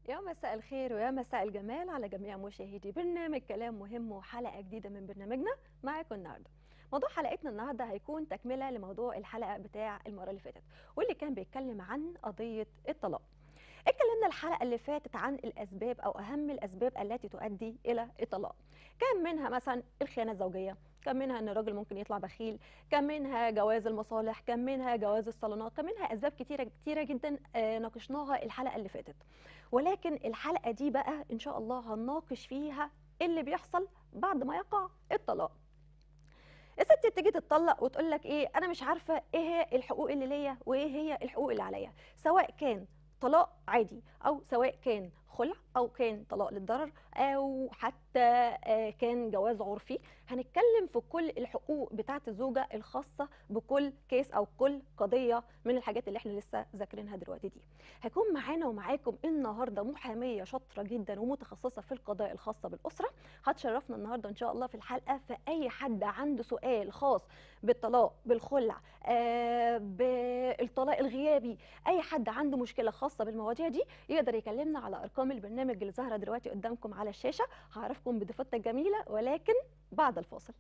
يا مساء الخير ويا مساء الجمال على جميع مشاهدي برنامج كلام مهم وحلقة جديدة من برنامجنا معاكم النهاردة موضوع حلقتنا النهاردة هيكون تكملة لموضوع الحلقة بتاع المرة اللي فاتت واللي كان بيتكلم عن قضية الطلاق اتكلمنا الحلقة اللي فاتت عن الأسباب أو أهم الأسباب التي تؤدي إلى الطلاق كان منها مثلا الخيانة الزوجية كان منها ان الراجل ممكن يطلع بخيل كان منها جواز المصالح كان منها جواز الصالونات كان منها اسباب كتيره كتيره جدا آه، ناقشناها الحلقه اللي فاتت ولكن الحلقه دي بقى ان شاء الله هنناقش فيها إيه اللي بيحصل بعد ما يقع الطلاق الست بتيجي تتطلق وتقول لك ايه انا مش عارفه ايه هي الحقوق اللي ليا وايه هي الحقوق اللي عليا سواء كان طلاق عادي او سواء كان خلع او كان طلاق للضرر او حتى آه، كان جواز عرفي هنتكلم في كل الحقوق بتاعه الزوجه الخاصه بكل كيس او كل قضيه من الحاجات اللي احنا لسه ذاكرينها دلوقتي دي هيكون معانا ومعاكم النهارده محاميه شاطره جدا ومتخصصه في القضايا الخاصه بالاسره هتشرفنا النهارده ان شاء الله في الحلقه فاي حد عنده سؤال خاص بالطلاق بالخلع آه بالطلاق الغيابي اي حد عنده مشكله خاصه بالمواضيع دي يقدر يكلمنا على ارقام البرنامج اللي ظاهره دلوقتي قدامكم على الشاشه هعرفكم بضيفتنا الجميله ولكن بعد الفاصل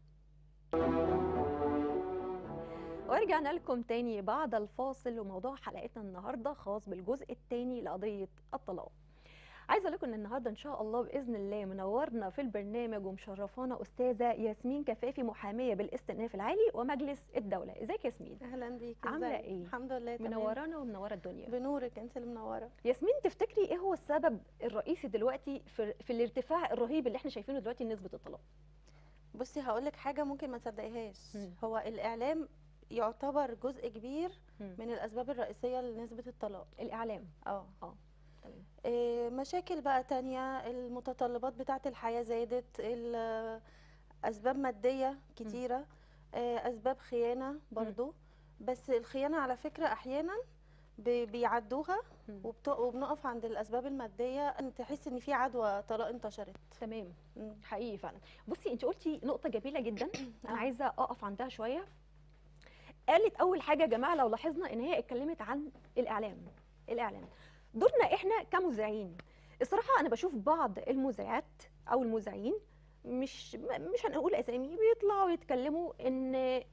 ورجعنا لكم تاني بعد الفاصل وموضوع حلقتنا النهارده خاص بالجزء الثاني لقضيه الطلاق عايزه اقول لكم ان النهارده ان شاء الله باذن الله منورنا في البرنامج ومشرفانا استاذه ياسمين كفافي محاميه بالاستئناف العالي ومجلس الدوله ازيك يا ياسمين اهلا بيك عاملة ازيك؟ إيه؟ الحمد لله تمام منورانا ومنوره الدنيا بنورك انت اللي منوره ياسمين تفتكري ايه هو السبب الرئيسي دلوقتي في, في الارتفاع الرهيب اللي احنا شايفينه دلوقتي نسبه الطلاق بصي هقول لك حاجه ممكن ما تصدقيهاش مم. هو الاعلام يعتبر جزء كبير مم. من الاسباب الرئيسيه لنسبه الطلاق الاعلام اه اه تمام إيه، مشاكل بقى تانية المتطلبات بتاعه الحياه زادت ال- اسباب ماديه كتيره إيه، اسباب خيانه برضو بس الخيانه على فكره احيانا بي- بيعدوها مم. وبت- وبنقف عند الاسباب الماديه ان تحس ان في عدوى طلاق انتشرت تمام مم. حقيقي فعلا بصي انت قلتي نقطه جميله جدا انا آه. عايزه اقف عندها شويه قالت اول حاجه يا جماعه لو لاحظنا ان هي اتكلمت عن الاعلام الاعلام دورنا احنا كمذيعين الصراحه انا بشوف بعض المذيعات او المذيعين مش م- مش هنقول اسامي بيطلعوا يتكلموا ان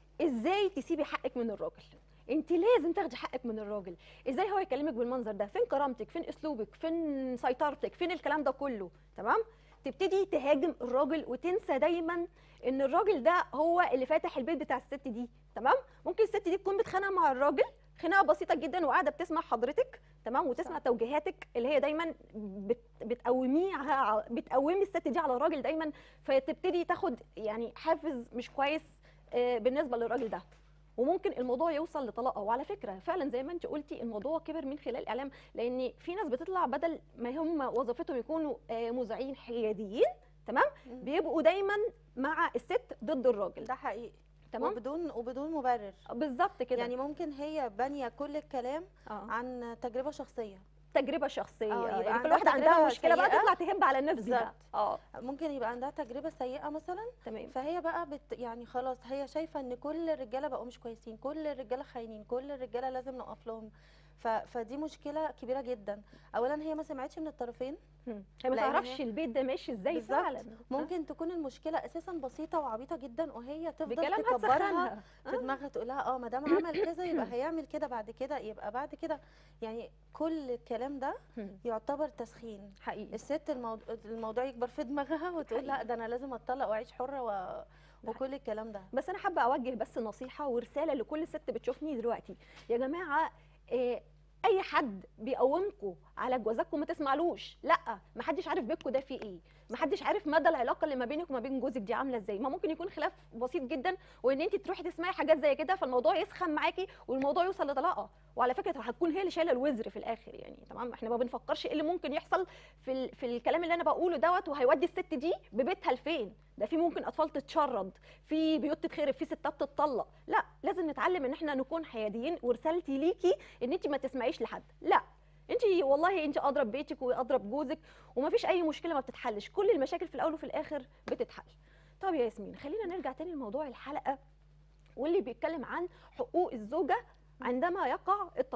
ازاي تسيبي حقك من الراجل انت لازم تاخدي حقك من الراجل ازاي هو يكلمك بالمنظر ده فين كرامتك فين اسلوبك فين سيطرتك فين الكلام ده كله تمام تبتدي تهاجم الراجل وتنسى دايما ان الراجل ده هو اللي فاتح البيت بتاع الست دي تمام ممكن الست دي تكون متخانقه مع الراجل خناقه بسيطه جدا وقاعده بتسمع حضرتك تمام وتسمع صح. توجيهاتك اللي هي دايما بت بتقوميها بتقومي الست دي على الراجل دايما فتبتدي تاخد يعني حافز مش كويس آه، بالنسبه للراجل ده وممكن الموضوع يوصل لطلاقه وعلى فكره فعلا زي ما انت قلتي الموضوع كبر من خلال الاعلام لان في ناس بتطلع بدل ما هم وظيفتهم يكونوا آه، مذيعين حياديين تمام مم. بيبقوا دايما مع الست ضد الراجل ده حقيقي تمام وبدون وبدون مبرر بالظبط كده يعني ممكن هي بانيه كل الكلام اه عن تجربه شخصيه تجربه شخصيه آه، آه يبقى يعني كل عندها واحده عندها تجربة مشكله بقى سيئة. تطلع تهب على الناس دي بقى بالظبط. اه ممكن يبقى عندها تجربه سيئه مثلا تمام فهي بقى بت يعني خلاص هي شايفه ان كل الرجاله بقوا مش كويسين كل الرجاله خاينين كل الرجاله لازم نقف لهم ف... فدي مشكله كبيره جدا اولا هي ما سمعتش من الطرفين مم. هي ما لأن تعرفش هي- البيت ده ماشي ازاي بالظبط. فعلا ممكن تكون المشكله اساسا بسيطه وعبيطه جدا وهي تفضل بكلامها تكبرها تسخنها في دماغها تقول لها اه ما دام عمل كذا يبقى هيعمل كده بعد كده يبقى بعد كده يعني كل الكلام ده مم. يعتبر تسخين حقيقي الست الموضوع, الموضوع يكبر في دماغها وتقول لا ده انا لازم اتطلق واعيش حره و... وكل الكلام ده بس انا حابه اوجه بس نصيحه ورساله لكل ست بتشوفني دلوقتي يا جماعه إيه اي حد بيقومكم على جوازاتكم ما تسمعلوش لا ما حدش عارف بيتكم ده فيه ايه ما حدش عارف مدى العلاقه اللي ما بينك وما بين جوزك دي عامله ازاي ما ممكن يكون خلاف بسيط جدا وان انت تروحي تسمعي حاجات زي كده فالموضوع يسخن معاكي والموضوع يوصل لطلاقه وعلى فكره هتكون هي اللي شايله الوزر في الاخر يعني تمام احنا ما بنفكرش ايه اللي ممكن يحصل في ال... في الكلام اللي انا بقوله دوت وهيودي الست دي ببيتها لفين ده في ممكن اطفال تتشرد في بيوت تتخرب في ستات تتطلق لا لازم نتعلم ان احنا نكون حياديين ورسالتي ليكي ان انت ما تسمعيش لحد لا انت والله انت اضرب بيتك واضرب جوزك ومفيش اي مشكله ما بتتحلش كل المشاكل في الاول وفي الاخر بتتحل طب يا ياسمين خلينا نرجع تاني لموضوع الحلقه واللي بيتكلم عن حقوق الزوجه عندما يقع الطلاق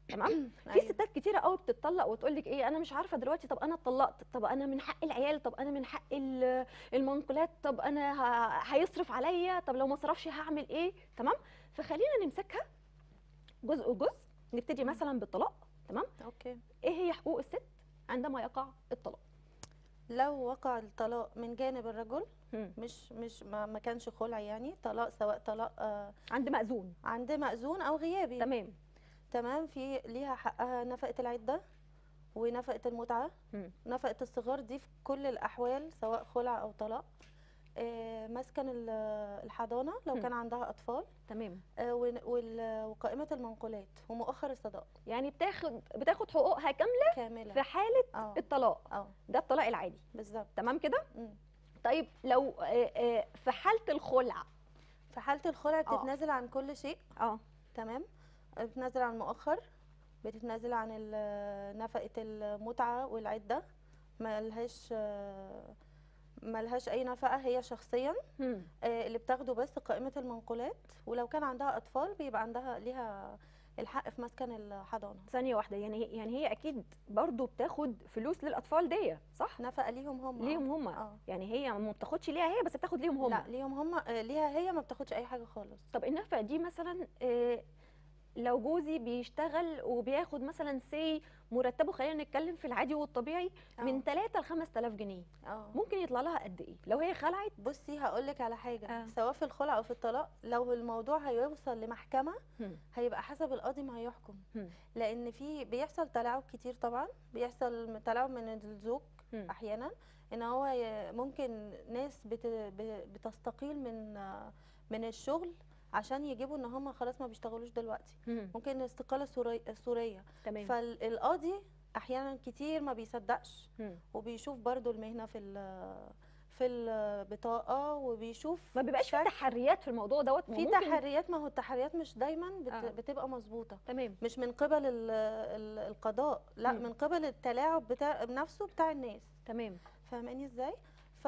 تمام في أيوة. ستات كتيره قوي بتطلق وتقول لك ايه انا مش عارفه دلوقتي طب انا اتطلقت طب انا من حق العيال طب انا من حق ال- المنقولات طب انا ه- هيصرف عليا طب لو ما صرفش هعمل ايه تمام فخلينا نمسكها جزء جزء نبتدي مثلا بالطلاق تمام اوكي ايه هي حقوق الست عندما يقع الطلاق لو وقع الطلاق من جانب الرجل مم. مش مش ما, ما كانش خلع يعني طلاق سواء طلاق آه عند مأذون عند مأذون او غيابي تمام تمام في ليها حقها نفقة العدة ونفقة المتعة مم. نفقة الصغار دي في كل الأحوال سواء خلع أو طلاق آه، مسكن ال- الحضانة لو مم. كان عندها أطفال تمام آه، ون- وال- وقائمة المنقولات ومؤخر الصداق يعني بتاخد بتاخد حقوقها كامله كاملة في حاله اه الطلاق اه ده الطلاق العادي بالظبط تمام كده مم. طيب لو آه، آه، في حاله الخلع في حالة الخلع آه. بتتنازل عن كل شيء اه تمام بتتنازل عن المؤخر بتتنازل عن ال- نفقة المتعة والعدة ملهاش آه، ملهاش أي نفقة هي شخصيا مم. آه، اللي بتاخده بس قائمة المنقولات ولو كان عندها أطفال بيبقى عندها ليها الحق في مسكن الحضانة ثانيه واحده يعني هي- يعني هي اكيد برضو بتاخد فلوس للاطفال دي صح نفقة ليهم هم ليهم هم اه يعني هي ما بتاخدش ليها هي بس بتاخد ليهم هم لا ليهم هم آه، ليها هي ما بتاخدش أي حاجة خالص طب النفقه دي مثلا آه، لو جوزي بيشتغل وبياخد مثلا سي مرتبه خلينا نتكلم في العادي والطبيعي من آه. 3 ل 5000 جنيه اه ممكن يطلع لها قد ايه لو هي خلعت بصي هقولك على حاجة آه. سواء في الخلع أو في الطلاق لو الموضوع هيوصل لمحكمة هم. هيبقى حسب القاضي ما هيحكم هم. لان في بيحصل تلاعب كتير طبعا بيحصل تلاعب من الزوج هم. احيانا ان هو ي- ممكن ناس بت ب- بتستقيل من آه، من الشغل عشان يجيبوا ان هم خلاص ما بيشتغلوش دلوقتي هم. ممكن استقاله سوري- سوريه تمام فالقاضي احيانا كتير ما بيصدقش هم. وبيشوف برضو المهنه في ال- في البطاقه وبيشوف ما بيبقاش في شكل- تحريات في الموضوع دوت في ممكن- تحريات ما هو التحريات مش دايما بت... آه. بتبقى مظبوطه تمام مش من قبل ال- ال- القضاء لا مم. من قبل التلاعب بتاع نفسه بتاع الناس تمام فاهماني ازاي ف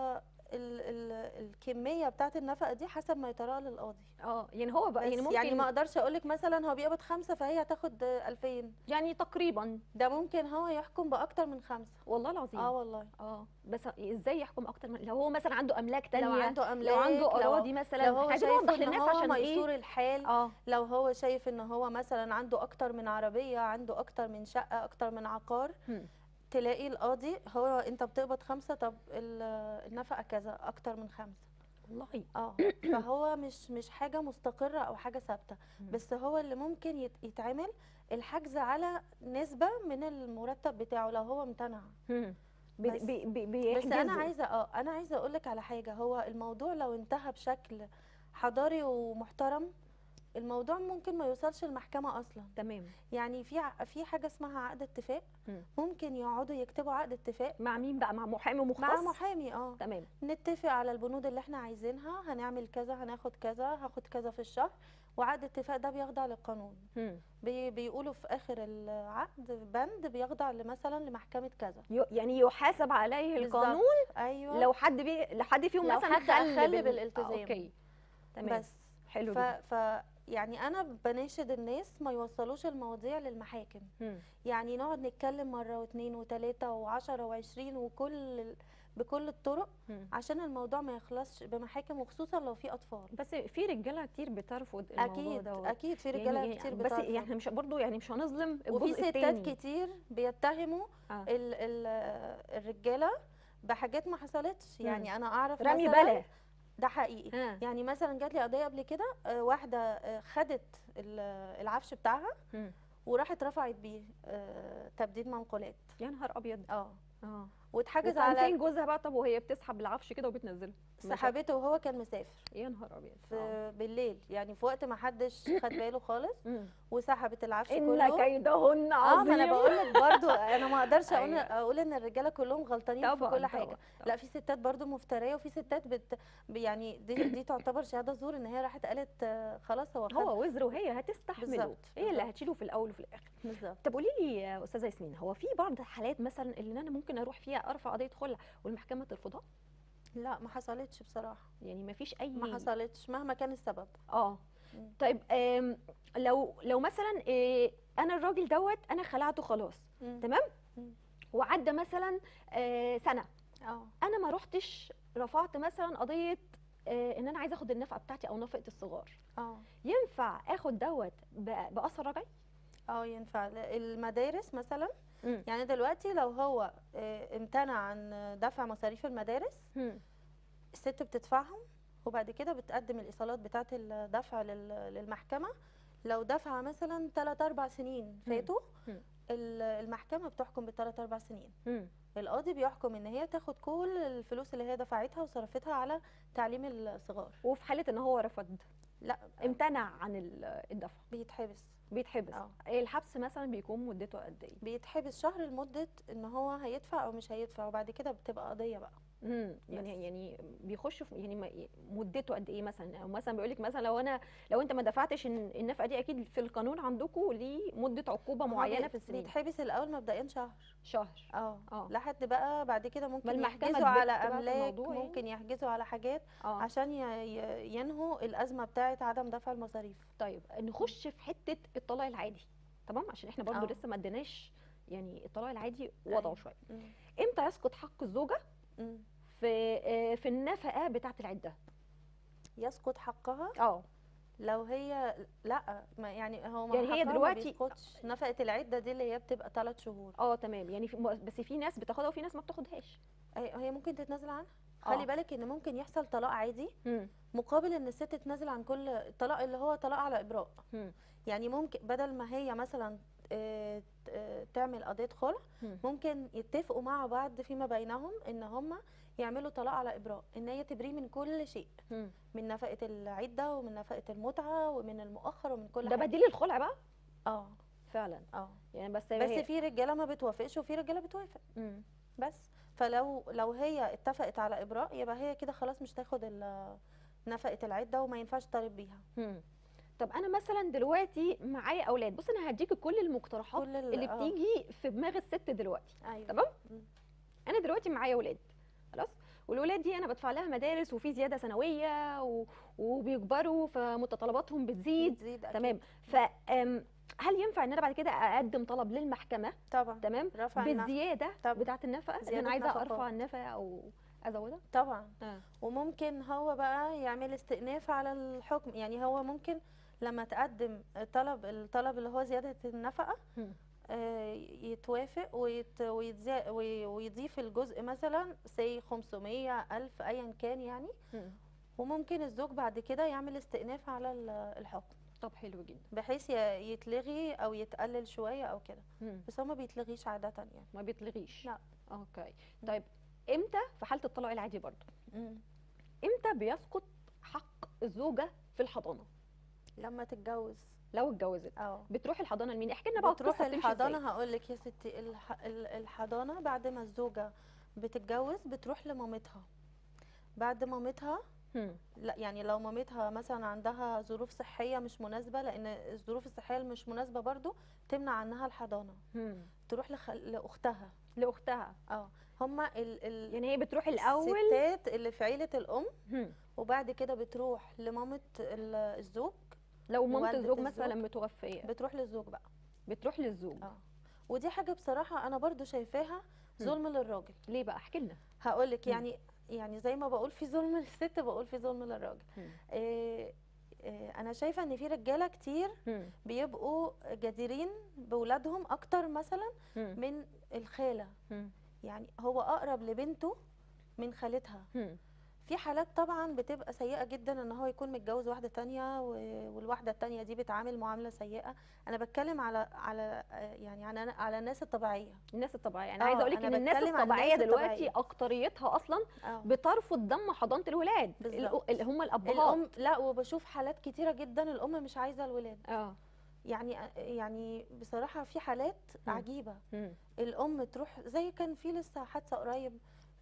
ال ال الكميه بتاعت النفقه دي حسب ما يتراءى للقاضي اه يعني هو بقى بس يعني ممكن يعني ما اقدرش اقول لك مثلا هو بيقبض خمسة فهي هتاخد 2000 يعني تقريبا ده ممكن هو يحكم باكتر من خمسة والله العظيم اه والله اه بس ازاي يحكم اكتر من لو هو مثلا عنده املاك تانية لو عنده املاك لو عنده لو, اراضي مثلا لو هو عايزين شايف نوضح ان للناس هو عشان ايه ميسور الحال اه لو هو شايف ان هو مثلا عنده اكتر من عربيه عنده اكتر من شقه اكتر من عقار هم. تلاقي القاضي هو انت بتقبض خمسة طب ال- النفقة كذا اكتر من خمسة والله اه فهو مش مش حاجة مستقرة او حاجة ثابتة مم. بس هو اللي ممكن يت- يتعمل الحجز على نسبة من المرتب بتاعه لو هو امتنع هم. بي بس- بي بي بس انا بيحجزوا. عايزة اه انا عايزة اقولك على حاجة هو الموضوع لو انتهى بشكل حضاري ومحترم الموضوع ممكن ما يوصلش المحكمة اصلا تمام يعني في ع- في حاجة اسمها عقد اتفاق مم. ممكن يقعدوا يكتبوا عقد اتفاق مع مين بقى مع محامي مختص مع محامي اه تمام نتفق على البنود اللي احنا عايزينها هنعمل كذا هناخد كذا هاخد كذا في الشهر وعقد الاتفاق ده بيخضع للقانون هم. بي بيقولوا في اخر العقد بند بيخضع مثلا لمحكمة كذا ي- يعني يحاسب عليه بالظبط. القانون ايوه لو حد بي لو حد فيهم لو مثلا حد خل أخل بال- بالالتزام. آه، اوكي تمام بس حلو ف, جدا ف يعني انا بناشد الناس ما يوصلوش المواضيع للمحاكم هم. يعني نقعد نتكلم مرة واثنين وثلاثة وعشرة وعشرين وكل ال- بكل الطرق هم. عشان الموضوع ما يخلصش بمحاكم وخصوصا لو في اطفال بس في رجاله كتير بترفض الموضوع اكيد دوت اكيد في رجاله يعني كتير بس بترفض يعني مش برضو يعني مش هنظلم وفي الجزء ستات التاني كتير بيتهموا آه. ال ال الرجاله بحاجات ما حصلتش مم. يعني انا اعرف رمي مثلا بلا ده حقيقي ها يعني مثلا جات لي قضيه قبل كده آه، واحده آه، خدت ال- العفش بتاعها مم. وراحت رفعت بيه آه، تبديد منقولات يا نهار ابيض اه اه واتحجز وكان على فين جوزها بقى طب وهي بتسحب العفش كده وبتنزله ما شاء- سحبته وهو كان مسافر يا نهار ابيض آه. في بالليل يعني في وقت ما حدش خد باله خالص مم. وسحبت العفش ان كله كيدهن اه ما انا عظيم بقول لك برضو انا ما اقدرش اقول أيوة. اقول ان الرجاله كلهم غلطانين في طبعا كل حاجه طبعا لا في ستات برضو مفتريه وفي ستات بت ب- يعني دي دي تعتبر شهاده زور ان هي راحت قالت آه، خلاص هو خد هو وزر وهي هتستحمله بالظبط، هي اللي بالظبط. هتشيله في الاول وفي الاخر بالظبط طب قولي لي يا استاذه ياسمين هو في بعض الحالات مثلا اللي انا ممكن اروح فيها ارفع قضيه خلع والمحكمه ترفضها لا ما حصلتش بصراحه يعني ما فيش اي ما حصلتش مهما كان السبب اه مم. طيب آم، لو لو مثلا آه، انا الراجل دوت انا خلعته خلاص مم. تمام مم. وعدى مثلا آه، سنه اه انا ما رحتش رفعت مثلا قضيه آه، ان انا عايزه اخد النفقه بتاعتي او نفقه الصغار اه ينفع اخد دوت ب- باثر رجعي اه ينفع ل- المدارس مثلا مم. يعني دلوقتي لو هو آه، امتنع عن دفع مصاريف المدارس مم. الست بتدفعهم وبعد كده بتقدم الايصالات بتاعه الدفع لل- للمحكمه لو دفع مثلا 3 4 سنين فاتوا مم. ال- المحكمه بتحكم بالثلاث اربع سنين مم. القاضي بيحكم ان هي تاخد كل الفلوس اللي هي دفعتها وصرفتها على تعليم الصغار وفي حاله ان هو رفض لا امتنع عن ال- الدفع بيتحبس بيتحبس اه الحبس مثلا بيكون مدته قد ايه بيتحبس شهر لمده ان هو هيدفع او مش هيدفع وبعد كده بتبقى قضيه بقى امم يعني بس. يعني بيخش في يعني ما- مدته قد ايه مثلا او مثلا بيقول لك مثلا لو انا لو انت ما دفعتش الن- النفقه دي اكيد في القانون عندكم ليه مده عقوبه هو معينه بي- في السنين بيتحبس الاول مبدئيا شهر شهر اه اه لحد بقى بعد كده ممكن المحكمة يحجزوا على تبت بقى في املاك الموضوع يعني؟ ممكن يحجزوا على حاجات اه عشان ي- ي- ينهوا الازمه بتاعه عدم دفع المصاريف طيب نخش في حته الطلاق العادي تمام عشان احنا برضو آه. لسه ما اديناش يعني الطلاق العادي وضعه أيوة. شويه مم. امتى يسقط حق الزوجه مم. في آه، في النفقه بتاعه العده يسقط حقها اه لو هي لا ما يعني هو ما يعني هي حقها ما دلوقتي- بيسقطش نفقه العده دي اللي هي بتبقى ثلاث شهور اه تمام يعني في بس في ناس بتاخدها وفي ناس ما بتاخدهاش هي هي ممكن تتنازل عنها آه. خلي بالك ان ممكن يحصل طلاق عادي مم. مقابل ان الست تتنازل عن كل الطلاق اللي هو طلاق على ابراء مم. يعني ممكن بدل ما هي مثلا آه، ت- آه، تعمل قضيه خلع مم. ممكن يتفقوا مع بعض فيما بينهم ان هم يعملوا طلاق على ابراء ان هي تبريه من كل شيء مم. من نفقه العده ومن نفقه المتعه ومن المؤخر ومن كل ده حاجه بديل الخلع بقى اه فعلا اه يعني بس بس هي- في رجاله ما بتوافقش وفي رجاله بتوافق مم. بس فلو لو هي اتفقت على ابراء يبقى هي كده خلاص مش تاخد ال- نفقه العده وما ينفعش تطالب بيها مم. طب انا مثلا دلوقتي معايا اولاد بص انا هديكي كل المقترحات كل ال- اللي آه. بتيجي في دماغ الست دلوقتي ايوه تمام مم. انا دلوقتي معايا اولاد خلاص والولاد دي انا بدفع لها مدارس وفي زياده سنويه و... وبيكبروا فمتطلباتهم بتزيد بتزيد أكيد. تمام ف أم، هل ينفع ان انا بعد كده اقدم طلب للمحكمه طبعا تمام رفع النفقه بالزياده طب. بتاعه النفقه ان زيادة انا عايزه نفقات. ارفع النفقه او ازودها طبعا اه وممكن هو بقى يعمل استئناف على الحكم يعني هو ممكن لما تقدم طلب الطلب اللي هو زيادة النفقة مم. آه، يتوافق ويت ويتزا- وي- ويضيف الجزء مثلا سي 500 ألف أيا كان يعني مم. وممكن الزوج بعد كده يعمل استئناف على ال- الحكم طب حلو جدا بحيث ي- يتلغي أو يتقلل شوية أو كده مم. بس هو ما بيتلغيش عادة يعني ما بيتلغيش لا. اوكي طيب امتى في حاله الطلاق العادي برضو مم. امتى بيسقط حق الزوجه في الحضانه لما تتجوز لو اتجوزت اه بتروح الحضانه لمين احكي لنا بقى بتروح القصه بتمشي ازاي الحضانة هقول لك يا ستي الح... ال- الحضانة بعد ما الزوجة بتتجوز بتروح لمامتها بعد مامتها مم. لا يعني لو مامتها مثلا عندها ظروف صحية مش مناسبة لأن الظروف الصحية المش مناسبة برضو تمنع عنها الحضانة مم. تروح لخ... لأختها لاختها اه هما ال... ال... يعني هي بتروح الاول الستات اللي في عيلة الأم مم. وبعد كده بتروح لمامة ال- الزوج لو مامة والدة الزوج الزوج. مثلا متوفيه بتروح للزوج بقى بتروح للزوج اه ودي حاجة بصراحة أنا برضو شايفاها مم. ظلم للراجل ليه بقى احكي لنا هقولك مم. يعني يعني زي ما بقول في ظلم للست بقول في ظلم للراجل مم. إيه إيه انا شايفه ان في رجاله كتير مم. بيبقوا جديرين بولادهم اكتر مثلا مم. من الخاله مم. يعني هو اقرب لبنته من خالتها مم. في حالات طبعا بتبقى سيئه جدا ان هو يكون متجوز واحده تانية و- والواحده التانية دي بتعامل معامله سيئه انا بتكلم على على آه، يعني على على الناس الطبيعيه الناس الطبيعيه انا آه، عايزه اقول لك أنا ان الناس بتكلم عن الطبيعيه الناس دلوقتي الطبيعية. اكتريتها اصلا اه بترفض دم حضانه الولاد بالظبط. الأ- اللي هم الابهات الام لا وبشوف حالات كتيره جدا الام مش عايزه الولاد اه يعني يعني بصراحه في حالات مم. عجيبه مم. الام تروح زي كان في لسه حادثه قريب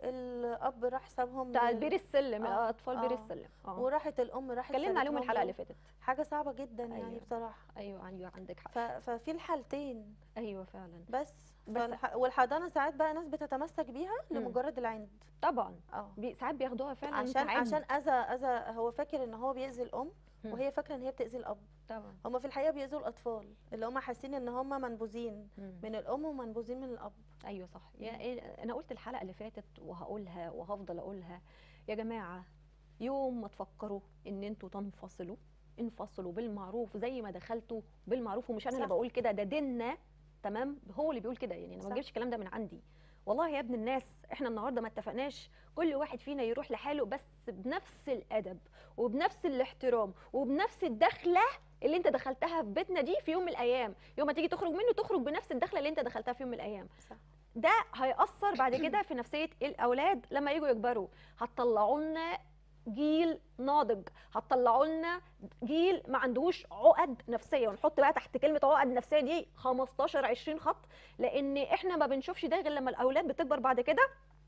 الاب راح سابهم بتاع لل- بير السلم آه، اطفال بير آه. السلم اه وراحت الام راحت اتكلمنا عليهم سابتهم الحلقه اللي له. فاتت حاجه صعبه جدا يعني أيوة. بصراحه ايوه ايوه عندك حق ف... ففي الحالتين ايوه فعلا بس, بس- فالح... والحضانه ساعات بقى ناس بتتمسك بيها مم. لمجرد طبعا اه بي... ساعات بياخدوها فعلا عشان تعامل. عشان اذى اذى هو فاكر ان هو بيأذي الام مم. وهي فاكره ان هي بتاذي الاب طبعا هم في الحقيقه بيأذوا الاطفال اللي هم حاسين ان هم منبوذين مم. من الام ومنبوذين من الاب ايوه صح يا إيه، انا قلت الحلقه اللي فاتت وهقولها وهفضل اقولها يا جماعه يوم ما تفكروا ان انتوا تنفصلوا انفصلوا بالمعروف زي ما دخلتوا بالمعروف ومش انا اللي صح. بقول كده ده ديننا تمام هو اللي بيقول كده يعني انا ما صح. بجيبش الكلام ده من عندي والله يا ابن الناس احنا النهارده ما اتفقناش كل واحد فينا يروح لحاله بس بنفس الادب وبنفس الاحترام وبنفس الدخله اللي انت دخلتها في بيتنا دي في يوم من الايام يوم ما تيجي تخرج منه تخرج بنفس الدخله اللي انت دخلتها في يوم من الايام صح ده هيأثر بعد كده في نفسية الأولاد لما يجوا يكبروا هتطلعوا لنا جيل ناضج هتطلعوا لنا جيل ما عندهوش عقد نفسيه ونحط بقى تحت كلمه عقد نفسيه دي 15 20 خط لان احنا ما بنشوفش ده غير لما الاولاد بتكبر بعد كده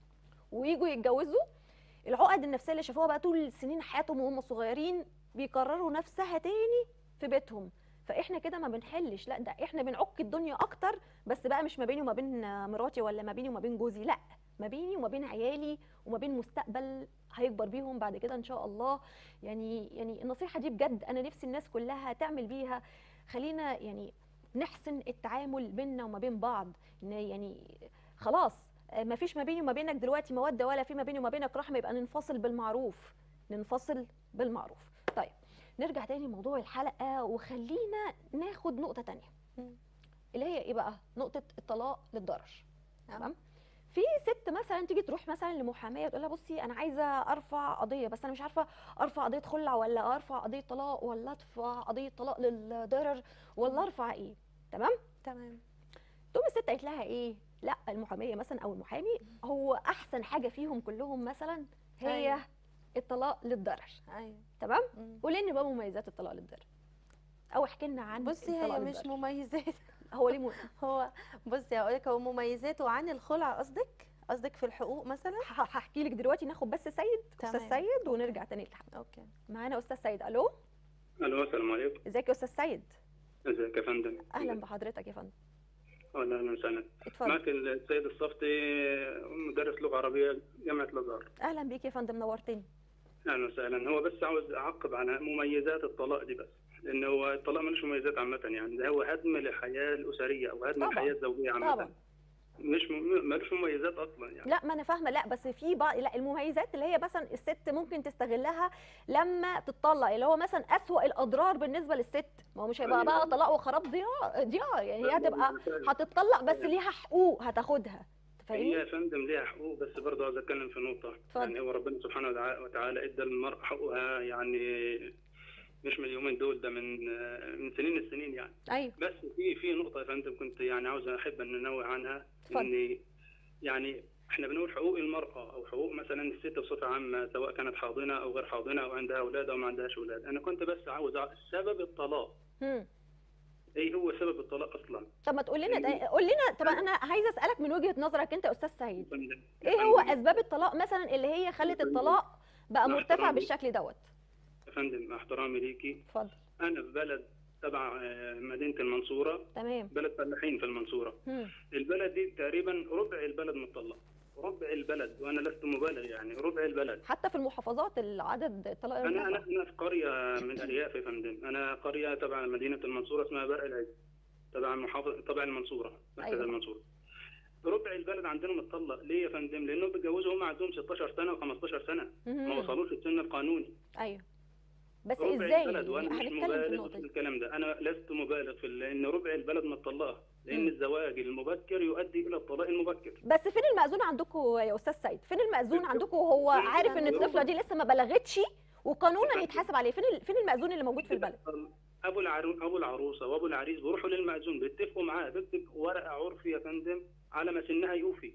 ويجوا يتجوزوا العقد النفسيه اللي شافوها بقى طول سنين حياتهم وهم صغيرين بيكرروا نفسها تاني في بيتهم فاحنا كده ما بنحلش لا ده احنا بنعك الدنيا اكتر بس بقى مش ما بيني وما بين مراتي ولا ما بيني وما بين جوزي لا ما بيني وما بين عيالي وما بين مستقبل هيكبر بيهم بعد كده ان شاء الله يعني يعني النصيحه دي بجد انا نفسي الناس كلها تعمل بيها خلينا يعني نحسن التعامل بيننا وما بين بعض إن يعني خلاص ما فيش ما بيني وما بينك دلوقتي موده ولا في ما بيني وما بينك رحمه يبقى ننفصل بالمعروف ننفصل بالمعروف طيب نرجع تاني لموضوع الحلقه وخلينا ناخد نقطه تانية مم. اللي هي ايه بقى نقطه الطلاق للضرر تمام في ست مثلا تيجي تروح مثلا لمحاميه تقول لها بصي انا عايزه ارفع قضيه بس انا مش عارفه ارفع قضيه خلع ولا ارفع قضيه طلاق ولا ارفع قضيه طلاق للضرر ولا ارفع ايه تمام تمام تقوم الست قالت لها ايه لا المحاميه مثلا او المحامي هو احسن حاجه فيهم كلهم مثلا هي أيوة. الطلاق للضرر ايوه تمام مم. قولي لنا بقى مميزات الطلاق للضرر او احكي لنا عن بصي الطلاق هي مش للضرر. مميزات هو ليه م... هو بصي هقول لك هو مميزاته عن الخلع قصدك قصدك في الحقوق مثلا ه- هحكي لك دلوقتي ناخد بس سيد استاذ تمام. سيد ونرجع تاني للحلقه اوكي معانا استاذ سيد الو الو السلام عليكم ازيك يا استاذ سيد ازيك يا فندم اهلا بحضرتك يا فندم اهلا اهلا وسهلا اتفضل معك السيد الصفتي مدرس لغه عربيه جامعه الازهر اهلا بيك يا فندم نورتني اهلا وسهلا هو بس عاوز اعقب على مميزات الطلاق دي بس لان هو الطلاق ملوش مميزات عامه يعني ده هو هدم للحياه الاسريه او هدم طبعا. الحياه الزوجيه عامه طبعا مش م- ملوش مميزات اصلا يعني لا ما انا فاهمه لا بس في بعض لا المميزات اللي هي مثلا الست ممكن تستغلها لما تطلق اللي هو مثلا اسوأ الاضرار بالنسبه للست ما هو مش هيبقى أيوة. بقى طلاق وخراب ديار ديار يعني هي هتبقى هتطلق بس ليها حقوق هتاخدها هي فاهمني يا فندم ليها حقوق بس برضه عاوز اتكلم في نقطه اتفضل. يعني هو ربنا سبحانه وتع- وتعالى ادى للمرأة حقوقها يعني مش من اليومين دول ده من من سنين السنين يعني ايوه بس في في نقطة يا فندم كنت يعني عاوز أحب أن ننوه عنها اتفضل. إن يعني إحنا بنقول حقوق المرأة أو حقوق مثلا الست بصفة عامة سواء كانت حاضنة أو غير حاضنة أو عندها أولاد أو ما عندهاش أولاد، أنا كنت بس عاوز أعرف سبب الطلاق، مم. إيه هو سبب الطلاق أصلا؟ طب ما تقول لنا ده- قول لنا طب انا عايزه اسالك من وجهه نظرك انت يا استاذ سعيد يا فندم- يا ايه هو فندم- اسباب الطلاق مثلا اللي هي خلت الطلاق بقى مع مرتفع احترامي. بالشكل دوت يا فندم مع احترامي ليكي اتفضل أنا في بلد تبع آه، مدينة المنصورة، تمام بلد فلاحين في المنصورة، مم. البلد دي تقريبا ربع البلد مطلق، ربع البلد وأنا لست مبالغ يعني ربع البلد حتى في المحافظات العدد الطلاق انا انا ارتفع انا في قريه من ارياف يا فندم انا قريه تبع مدينه المنصوره اسمها برق العز تبع محافظه تبع المنصوره مركز أيوة. المنصوره ربع البلد عندنا متطلق ليه يا فندم لانهم بيتجوزوا هم عندهم 16 سنه و15 سنه ما مم. وصلوش السن القانوني ايوه بس ربع ازاي البلد وانا مش هنتكلم في مبالغ النقطه في دي الكلام ده انا لست مبالغ في ال- ان ربع البلد متطلقه لان مم. الزواج المبكر يؤدي الى الطلاق المبكر بس فين المأذون عندكم يا استاذ سيد فين المأذون عندكم هو عارف ان الطفله دي لسه ما بلغتش وقانونا يتحاسب عليه فين ال- فين المأذون اللي موجود في البلد ابو العرو... ابو العروسه وابو العريس بيروحوا للمأذون بيتفقوا معاه بيكتب ورقه عرفي يا فندم على ما سنها يوفي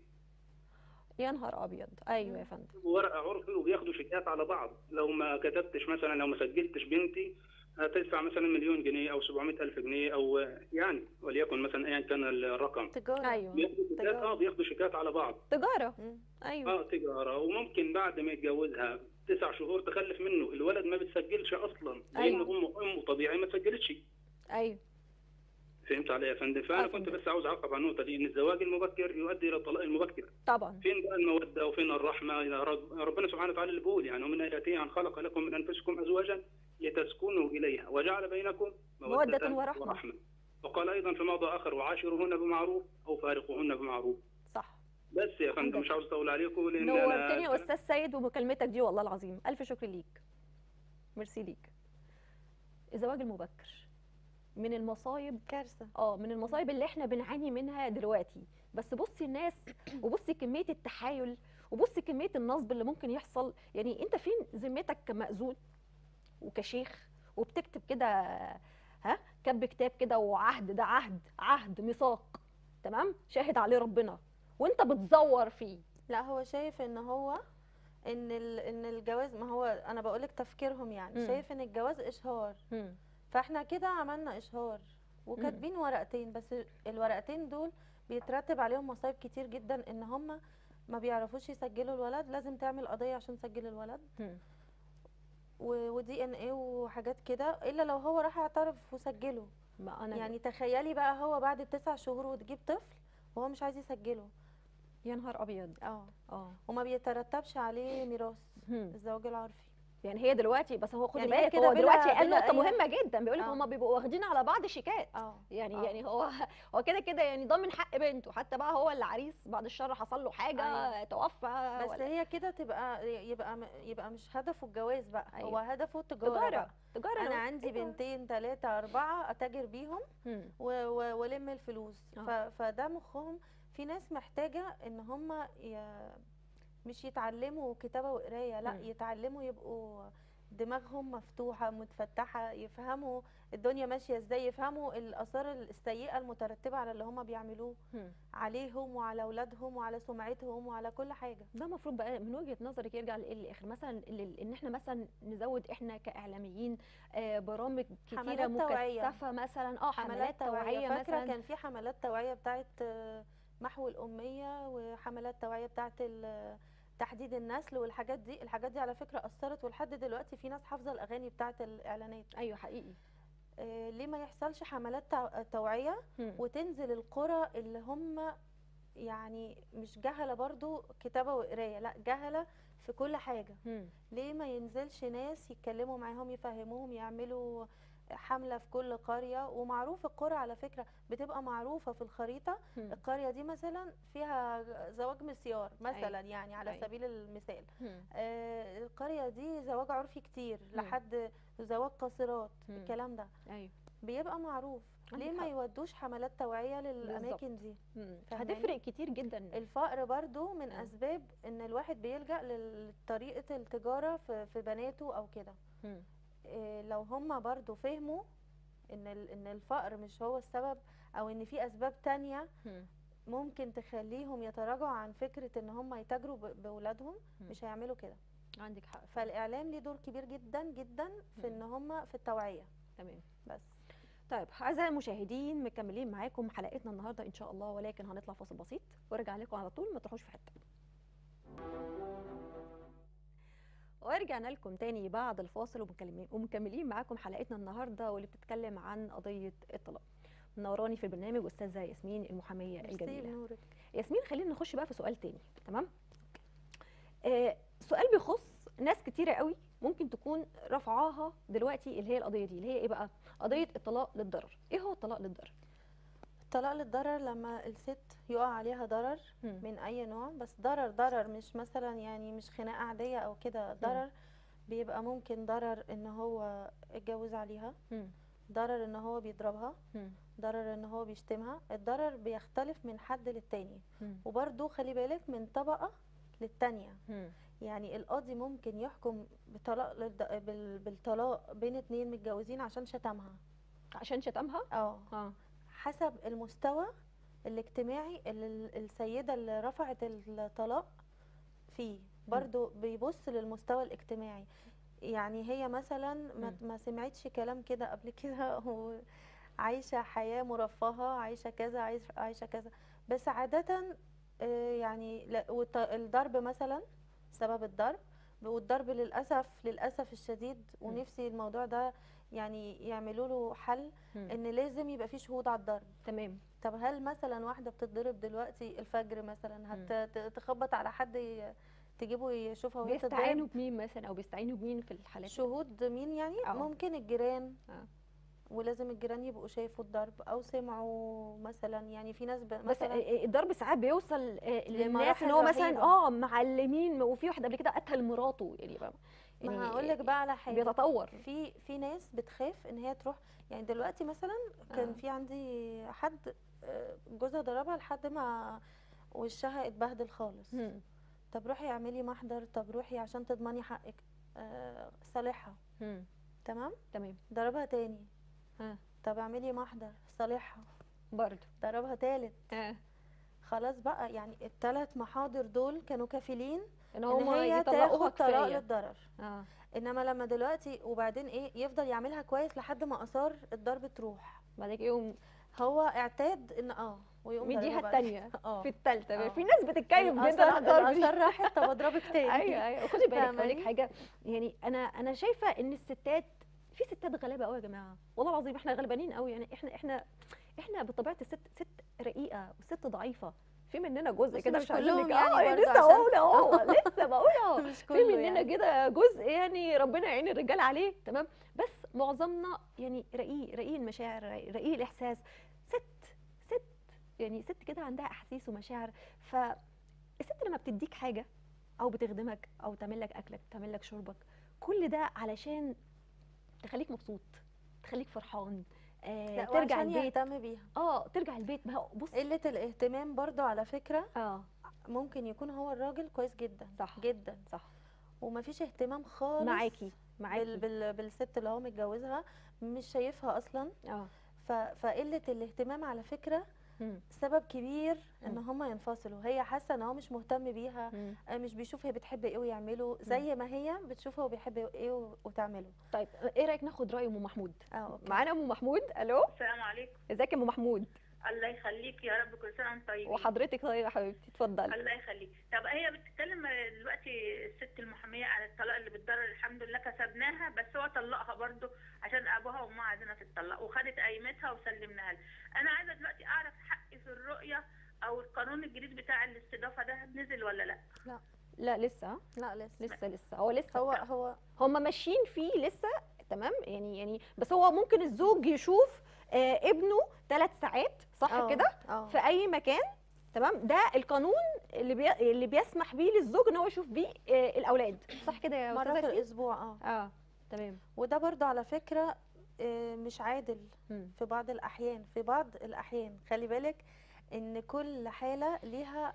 يا نهار ابيض ايوه يا فندم ورقه عرفي وبياخدوا شيكات على بعض لو ما كتبتش مثلا لو ما سجلتش بنتي هتدفع مثلا مليون جنيه او 700 الف جنيه او يعني وليكن مثلا ايا كان الرقم تجاره ايوه بياخدوا شيكات اه بياخدوا شيكات على بعض تجاره مم. ايوه اه تجاره وممكن بعد ما يتجوزها تسع شهور تخلف منه الولد ما بتسجلش اصلا لان أيوة. امه امه طبيعي ما تسجلتش ايوه فهمت علي يا فندم فانا آه، كنت فهمت. بس عاوز اعقب على النقطه دي ان الزواج المبكر يؤدي الى الطلاق المبكر طبعا فين بقى الموده وفين الرحمه يا رب ربنا سبحانه وتعالى اللي بيقول يعني ومن اياته ان خلق لكم من انفسكم ازواجا لتسكنوا إليها وجعل بينكم مودة ورحمة. وقال أيضا في موضع آخر وعاشروهن بمعروف أو فارقوهن بمعروف صح بس يا فندم عندك مش عاوز أطول عليكم لأن نورتني يا أنا استاذ سيد بمكالمتك دي والله العظيم الف شكر ليك ميرسي ليك الزواج المبكر من المصايب كارثه اه من المصايب اللي احنا بنعاني منها دلوقتي بس بصي الناس وبصي كميه التحايل وبصي كميه النصب اللي ممكن يحصل يعني انت فين ذمتك كمأذون وكشيخ وبتكتب كده ها كب كتاب كده وعهد ده عهد عهد ميثاق تمام شاهد عليه ربنا وانت بتزور فيه لا هو شايف ان هو ان ال- ان الجواز ما هو انا بقولك تفكيرهم يعني مم. شايف ان الجواز اشهار مم. فاحنا كده عملنا اشهار وكاتبين ورقتين بس الورقتين دول بيترتب عليهم مصايب كتير جدا ان هم ما بيعرفوش يسجلوا الولد لازم تعمل قضية عشان تسجل الولد مم. ودي ان ايه وحاجات كده الا لو هو راح اعترف وسجله ما انا يعني تخيلي بقى هو بعد التسع شهور وتجيب طفل وهو مش عايز يسجله يا نهار ابيض اه اه وما بيترتبش عليه ميراث مم. الزواج العرفي يعني هي دلوقتي بس هو خدي يعني هي بالك كده هو بلا- دلوقتي قال بلا نقطه أي- مهمه جدا بيقول لك آه. هم بيبقوا واخدين على بعض شيكات اه يعني آه. يعني هو هو كده كده يعني ضامن حق بنته حتى بقى هو اللي عريس بعد الشر حصل له حاجه أيوة. توفى بس ولا هي كده تبقى يبقى يبقى مش هدفه الجواز بقى أيوة. هو هدفه التجاره تجاره بقى. تجاره انا لو- عندي أيوة. بنتين ثلاثة أربعة أتاجر بيهم مم. و- و- والم الفلوس آه. ف- فده مخهم في ناس محتاجة ان هم ي... مش يتعلموا كتابة وقراية لا مم. يتعلموا يبقوا دماغهم مفتوحة متفتحة يفهموا الدنيا ماشية ازاي يفهموا الآثار السيئة المترتبة على اللي هم بيعملوه مم. عليهم وعلى أولادهم وعلى سمعتهم وعلى كل حاجة ده المفروض بقى من وجهه نظرك يرجع لايه الاخر مثلا ال- ان احنا مثلا نزود احنا كاعلاميين آه، برامج كتيره حملات توعية. مكثفه مثلا اه حملات توعيه فاكرة مثلا كان في حملات توعية بتاعت آه، محو الأمية وحملات توعية بتاعت ال- تحديد النسل والحاجات دي الحاجات دي على فكرة أثرت ولحد دلوقتي في ناس حافظة الأغاني بتاعت الإعلانات ايوه حقيقي آه، ليه ما يحصلش حملات تع- توعية مم. وتنزل القرى اللي هم يعني مش جهلة برضو كتابة وقراية لا جهلة في كل حاجة مم. ليه ما ينزلش ناس يتكلموا معاهم يفهموهم يعملوا حملة في كل قرية ومعروف القرى على فكرة بتبقى معروفة في الخريطة مم. القرية دي مثلا فيها زواج مسيار مثلا يعني على أيوة. سبيل المثال مم. آه القرية دي زواج عرفي كتير مم. لحد زواج قاصرات مم. الكلام ده ايوه بيبقى معروف عندك ليه ما حق. يودوش حملات توعية للأماكن دي مم. فاهماني؟ هتفرق كتير جدا الفقر برضو من مم. أسباب إن الواحد بيلجأ لطريقة التجارة في في بناته أو كده مم. إيه، لو هم برضو فهموا ان ال- ان الفقر مش هو السبب او ان في اسباب تانية مم. ممكن تخليهم يتراجعوا عن فكرة ان هم يتاجروا ب- باولادهم مم. مش هيعملوا كده عندك حق فالاعلام ليه دور كبير جدا جدا في ان هم في التوعية تمام بس طيب اعزائي المشاهدين مكملين معاكم حلقتنا النهارده ان شاء الله ولكن هنطلع فاصل بسيط وارجع لكم على طول ما تروحوش في حته ورجعنا لكم تاني بعد الفاصل ومكملين ومكملين معاكم حلقتنا النهارده واللي بتتكلم عن قضيه الطلاق منوراني في البرنامج استاذه ياسمين المحاميه ميرسي الجميله لنورك ياسمين خلينا نخش بقى في سؤال تاني تمام آه سؤال بيخص ناس كتيره قوي ممكن تكون رفعاها دلوقتي اللي هي القضيه دي اللي هي ايه بقى قضيه الطلاق للضرر ايه هو الطلاق للضرر الطلاق للضرر لما الست يقع عليها ضرر مم. من اي نوع بس ضرر ضرر مش مثلا يعني مش خناقه عاديه او كده ضرر بيبقى ممكن ضرر ان هو اتجوز عليها مم. ضرر ان هو بيضربها مم. ضرر ان هو بيشتمها الضرر بيختلف من حد للتاني مم. وبرضو خلي بالك من طبقه للتانية مم. يعني القاضي ممكن يحكم بطلاق للد- بال- بالطلاق بين اتنين متجوزين عشان شتمها عشان شتمها اه اه حسب المستوى الاجتماعي اللي ال- السيدة اللي رفعت الطلاق فيه برضو بيبص للمستوى الاجتماعي يعني هي مثلا ما, مم. ما سمعتش كلام كده قبل كده وعايشة حياة مرفهة عايشة كذا عايش- عايشة كذا بس عادة آه، يعني لا- والط- الضرب مثلا سبب الضرب والضرب للأسف للأسف الشديد مم. ونفسي الموضوع ده يعني يعملوا له حل مم. ان لازم يبقى في شهود على الضرب تمام طب هل مثلا واحده بتتضرب دلوقتي الفجر مثلا مم. هتخبط على حد ي- تجيبوا يشوفها وهي بتتضرب بيستعينوا بمين مثلا او بيستعينوا بمين في الحالات دي؟ شهود مين يعني آه. ممكن الجيران آه. ولازم الجيران يبقوا شافوا الضرب او سمعوا مثلا يعني في ناس ب... بس مثلا الضرب ساعات بيوصل آه، للناس لمراحل ان هو مثلا رهيبة. اه معلمين وفي واحد قبل كده قتل مراته يعني فاهمة؟ يعني ما هقول لك بقى على حاجه بيتطور في في ناس بتخاف ان هي تروح يعني دلوقتي مثلا كان آه. في عندي حد آه، جوزها ضربها لحد ما وشها اتبهدل خالص مم. طب روحي اعملي محضر طب روحي عشان تضمني حقك آه، صالحها مم. تمام تمام ضربها تاني ها طب اعملي محضر صالحها برضه ضربها تالت اه خلاص بقى يعني الثلاث محاضر دول كانوا كافلين ان ان هم هي يطلقوها تاخد طلاق كفايه للضرر اه انما لما دلوقتي وبعدين ايه يفضل يعملها كويس لحد ما اثار الضرب تروح بعد كده يقوم هو اعتاد ان اه ويقوم مديها ضاربها بعد التانية اه في التالتة آه. في ناس بتتكيف جدا على الضرب دي. الاثار راحت طب اضربك تاني ايوه ايوه خدي بالك اقول لك فاهماني؟ حاجه يعني انا انا شايفه ان الستات في ستات غلابه قوي يا جماعه والله العظيم احنا غلبانين قوي يعني احنا احنا احنا بطبيعه الست ست رقيقه وست ضعيفه في مننا جزء بس كده مش مش عايزين كلهم نك- يعني اه برضه لسه عشان- بقول اهو لسه بقول اهو مش في كله مننا يعني كده جزء يعني ربنا يعين الرجال عليه تمام بس معظمنا يعني رقيق رقيق المشاعر رقيق الاحساس ست ست يعني ست كده عندها احاسيس ومشاعر فالست لما بتديك حاجه او بتخدمك او تعمل لك اكلك تعمل لك شربك كل ده علشان تخليك مبسوط تخليك فرحان آه لا ترجع وعشان البيت يهتم بيها اه ترجع البيت ما هو بص قله الاهتمام برضو على فكره اه ممكن يكون هو الراجل كويس جدا صح. جدا صح ومفيش اهتمام خالص معاكي بال معاكي بال بالست اللي هو متجوزها مش شايفها اصلا اه ف... فقله الاهتمام على فكره مم. سبب كبير ان مم. هم ينفصلوا هي حاسه ان هو مش مهتم بيها مم. آه، مش بيشوف هي بتحب ايه ويعمله زي ما هي بتشوف هو بيحب ايه و- وتعمله طيب ايه رايك ناخد راي ام محمود اه اوكي معانا ام محمود الو السلام عليكم ازيك يا ام محمود الله يخليك يا رب كل سنه وانت طيبين وحضرتك طيب يا حبيبتي اتفضلي الله يخليك طب هي بتتكلم دلوقتي الست المحاميه على الطلاق اللي بتضرر الحمد لله كسبناها بس هو طلقها برضو عشان ابوها وامها عايزينها تتطلق وخدت قيمتها وسلمناها لها انا عايزه دلوقتي اعرف حقي في الرؤيه او القانون الجديد بتاع الاستضافه ده نزل ولا لا لا لسه ها؟ لا لسه لسه لسه هو لسه هو هو هم ماشيين فيه لسه تمام يعني يعني بس هو ممكن الزوج يشوف آه ابنه ثلاث ساعات صح آه، كده اه في اي مكان تمام ده القانون اللي بي... اللي بيسمح بيه للزوج ان هو يشوف بيه آه الاولاد صح كده يا مره استاذه في ياسمين؟ الاسبوع اه اه تمام وده برضو على فكره آه، مش عادل مم. في بعض الاحيان في بعض الاحيان خلي بالك ان كل حاله ليها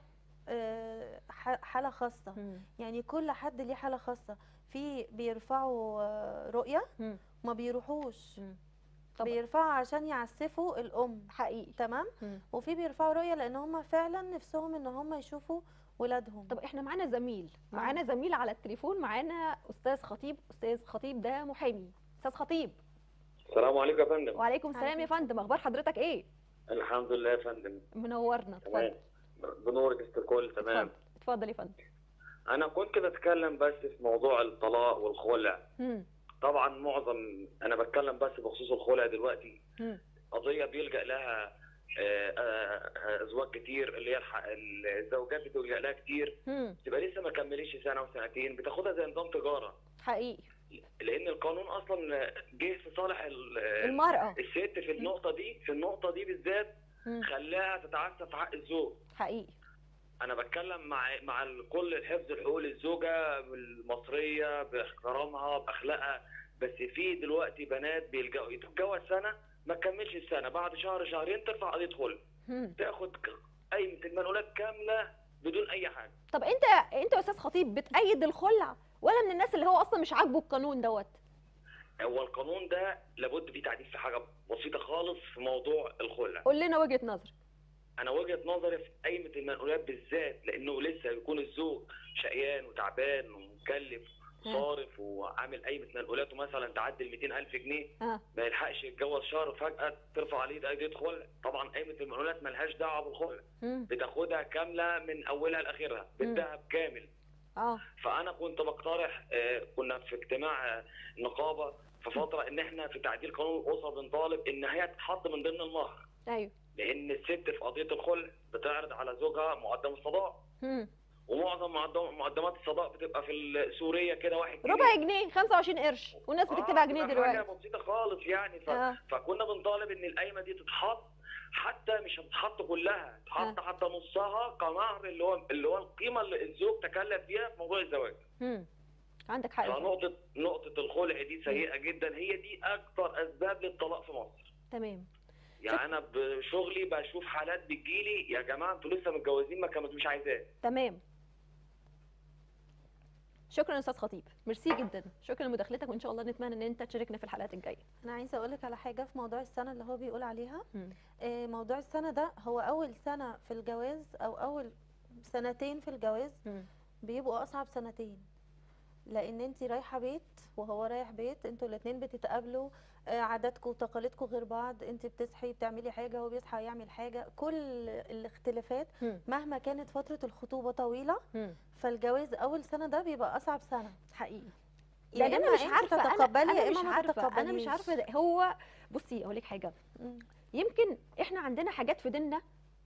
آه، ح- حاله خاصه مم. يعني كل حد ليه حاله خاصه في بيرفعوا آه، رؤيه مم. ما بيروحوش مم. طب بيرفعوا عشان يعسفوا الام حقيقي تمام مم. وفي بيرفعوا رؤيه لان هم فعلا نفسهم ان هم يشوفوا ولادهم طب احنا معانا زميل آه. معانا زميل على التليفون معانا استاذ خطيب استاذ خطيب ده محامي استاذ خطيب السلام عليكم يا فندم وعليكم السلام يا عليكم فندم اخبار حضرتك ايه الحمد لله يا فندم منورنا تمام اتفضل بنورك است الكل تمام اتفضل اتفضل يا فندم انا كنت بتكلم بس في موضوع الطلاق والخلع مم. طبعا معظم انا بتكلم بس بخصوص الخلع دلوقتي مم. قضيه بيلجا لها آه، آه، آه، ازواج كتير اللي هي الح- الزوجات بتلجا لها كتير مم. تبقى لسه ما كملتش سنه وسنتين بتاخدها زي نظام تجاره حقيقي لان القانون اصلا جه في صالح ال- المرأة الست في النقطه دي في النقطه دي بالذات مم. خلاها تتعسف في حق الزوج حقيقي انا بتكلم مع مع كل حفظ حقوق الزوجه المصريه باحترامها باخلاقها بس في دلوقتي بنات بيلجأوا تتجوز سنه ما تكملش السنه بعد شهر شهرين ترفع قضيه خلع مم. تاخد ك- قايمه المنقولات كامله بدون اي حاجه طب انت انت يا استاذ خطيب بتأيد الخلع ولا من الناس اللي هو اصلا مش عاجبه القانون دوت هو القانون ده لابد فيه تعديل في حاجه بسيطه خالص في موضوع الخلع قول لنا وجهة نظرك انا وجهه نظري في قايمه المنقولات بالذات لانه لسه يكون الزوج شقيان وتعبان ومكلف صارف وعامل قايمه منقولاته مثلا تعدي ال 200000 جنيه اه ما يلحقش يتجوز شهر فجاه ترفع عليه قضيه خلع طبعا قايمه المنقولات ملهاش دعوه بالخلع مم. بتاخدها كامله من اولها لاخرها بالذهب كامل اه فانا كنت بقترح آه، كنا في اجتماع آه، نقابه في فتره ان احنا في تعديل قانون الاسره بنطالب ان هي تتحط من ضمن المهر ايوه لان الست في قضيه الخلع بتعرض على زوجها مقدم الصداق مم. ومعظم مقدم- مقدمات الصداق بتبقى في ال- سوريا كده واحد جنيه. ربع جنيه 25 قرش والناس بتكتبها آه، جنيه بتبقى دلوقتي حاجه بسيطه خالص يعني ف... آه. فكنا بنطالب ان القايمه دي تتحط حتى مش هتتحط كلها تحط حتى نصها كمهر اللي هو اللي هو القيمه اللي الزوج تكلف بيها في موضوع الزواج مم. عندك حق يا فندم. فنقطه نقطه الخلع دي سيئه جدا هي دي اكثر اسباب للطلاق في مصر تمام يعني انا بشغلي بشوف حالات بتجيلي يا جماعه انتوا لسه متجوزين ما كانت مش عايزاه تمام شكرا يا استاذ خطيب ميرسي جدا شكرا لمداخلتك وان شاء الله نتمنى ان انت تشاركنا في الحلقات الجايه انا عايزه اقول لك على حاجه في موضوع السنه اللي هو بيقول عليها مم. آه، موضوع السنه ده هو اول سنه في الجواز او اول سنتين في الجواز مم. بيبقوا اصعب سنتين لان انت رايحه بيت وهو رايح بيت انتوا الاثنين بتتقابلوا آه، عاداتكم وتقاليدكم غير بعض انت بتصحي بتعملي حاجه وهو بيصحى يعمل حاجه كل الاختلافات مم. مهما كانت فتره الخطوبه طويله مم. فالجواز اول سنه ده بيبقى اصعب سنه حقيقي يا لان انا إما مش أنت عارفه انا, تتقبلي أنا يا مش إما ما عارفه انا مش تتقبليش. عارفه ده هو بصي اقول لك حاجه مم. يمكن احنا عندنا حاجات في ديننا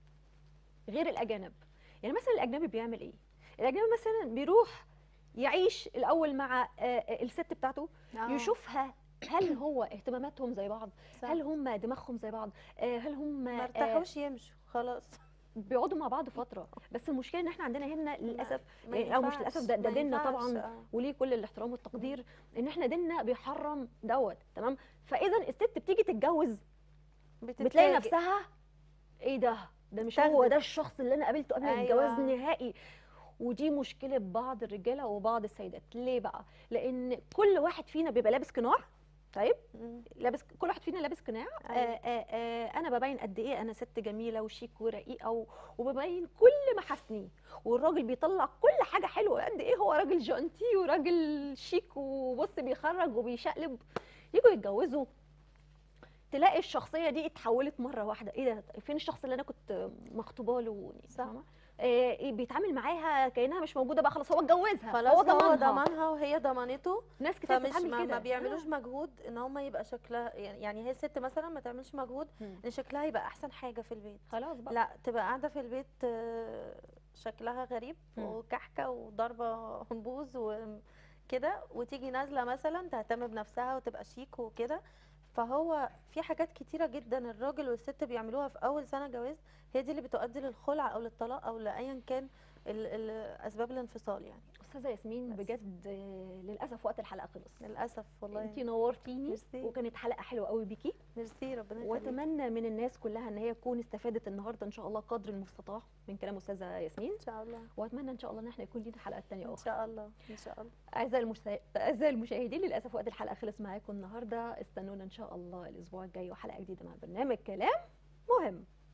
غير الاجانب يعني مثلا الاجنبي بيعمل ايه الاجنبي مثلا بيروح يعيش الاول مع آه، آه، الست بتاعته آه، يشوفها هل هو اهتماماتهم زي بعض صح. هل هم دماغهم زي بعض آه، هل هم ما آه، ارتاحوش يمشوا خلاص بيقعدوا مع بعض فتره بس المشكله ان احنا عندنا هنا للاسف ما يعني او مش ينفعش، للاسف ده, ده ما ديننا ينفعش، طبعا آه. وليه كل الاحترام والتقدير ان احنا ديننا بيحرم دوت تمام فاذا الست بتيجي تتجوز بتلاقي بتتفاجئ. نفسها ايه ده ده مش تاخدت. هو ده الشخص اللي انا قابلته قبل أيوة. الجواز نهائي ودي مشكله بعض الرجاله وبعض السيدات ليه بقى لان كل واحد فينا بيبقى لابس قناع طيب مم. لابس كل واحد فينا لابس قناع آه أيوة. آه آه انا ببين قد ايه انا ست جميله وشيك ورقيقه و- وببين كل محاسني والراجل بيطلع كل حاجه حلوه قد ايه هو راجل جونتي وراجل شيك وبص بيخرج وبيشقلب يجوا يتجوزوا تلاقي الشخصيه دي اتحولت مره واحده ايه ده فين الشخص اللي انا كنت مخطوبه له صح. فاهمة؟ آه إيه بيتعامل معاها كانها مش موجوده بقى خلاص هو اتجوزها خلاص هو هو ضمنها ضمانها وهي ضمانته ناس كتير فمش بتتعامل ما, كده ما بيعملوش آه. مجهود ان هم يبقى شكلها يعني يعني هي الست مثلا ما تعملش مجهود مم. ان شكلها يبقى احسن حاجه في البيت خلاص بقى لا تبقى قاعده في البيت آه، شكلها غريب مم. وكحكه وضربه بوز وكده وتيجي نازله مثلا تهتم بنفسها وتبقى شيك وكده فهو في حاجات كتيره جدا الراجل والست بيعملوها في اول سنه جواز هي دي اللي بتؤدي للخلع او للطلاق او لايا كان ال- ال- اسباب الانفصال يعني استاذه ياسمين بس. بجد آه، للاسف وقت الحلقه خلص للاسف والله انتي نورتيني ميرسي. وكانت حلقه حلوه قوي بيكي ميرسي ربنا يخليك واتمنى من الناس كلها ان هي تكون استفادت النهارده ان شاء الله قدر المستطاع من كلام استاذه ياسمين ان شاء الله واتمنى ان شاء الله ان احنا يكون لينا حلقات تانية ان اخرى شاء الله ان شاء الله اعزائي المشا... اعزائي المشاهدين للاسف وقت الحلقه خلص معاكم النهارده استنونا ان شاء الله الاسبوع الجاي وحلقه جديده مع برنامج كلام مهم